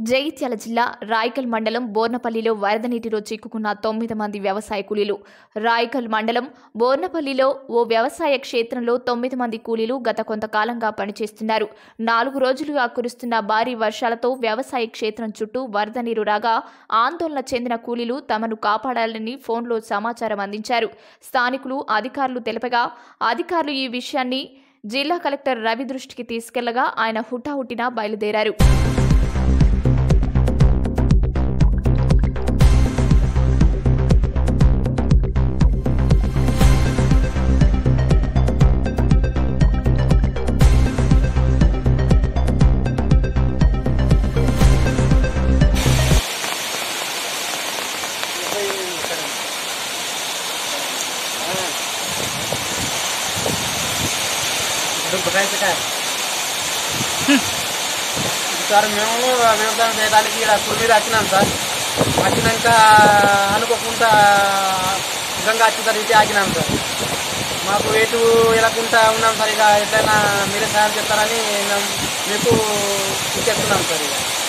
జగిత్యాల జిల్లా రాయకల్ మండలం బోర్నపల్లిలో వరద నీటిలో చిక్కుకున్న తొమ్మిది మంది వ్యవసాయ కూలీలు రాయకల్ మండలం బోర్నపల్లిలో ఓ వ్యవసాయ క్షేత్రంలో తొమ్మిది మంది కూలీలు గత కొంతకాలంగా పనిచేస్తున్నారు నాలుగు రోజులుగా కురుస్తున్న భారీ వర్షాలతో వ్యవసాయ క్షేత్రం చుట్టూ వరద నీరు రాగా ఆందోళన చెందిన కూలీలు తమను కాపాడాలని ఫోన్లో సమాచారం అందించారు స్థానికులు అధికారులు తెలపగా అధికారులు ఈ విషయాన్ని జిల్లా కలెక్టర్ రవి దృష్టికి తీసుకెళ్లగా ఆయన హుటాహుటిన బయలుదేరారు బకాయితే కాయ సార్ మేము వ్యవసాయం చేయడానికి ఇక్కడ కూలీలు వచ్చినాం సార్ వచ్చినాక అనుకోకుండా గంగా వచ్చి సార్ ఇటు ఆగినాం సార్ మాకు ఎటు వెళ్ళకుండా ఉన్నాం సార్ ఇక ఎట్లయినా మీరే సహాయం చేస్తారని మేము మీకు ఇచ్చేస్తున్నాం సార్ ఇక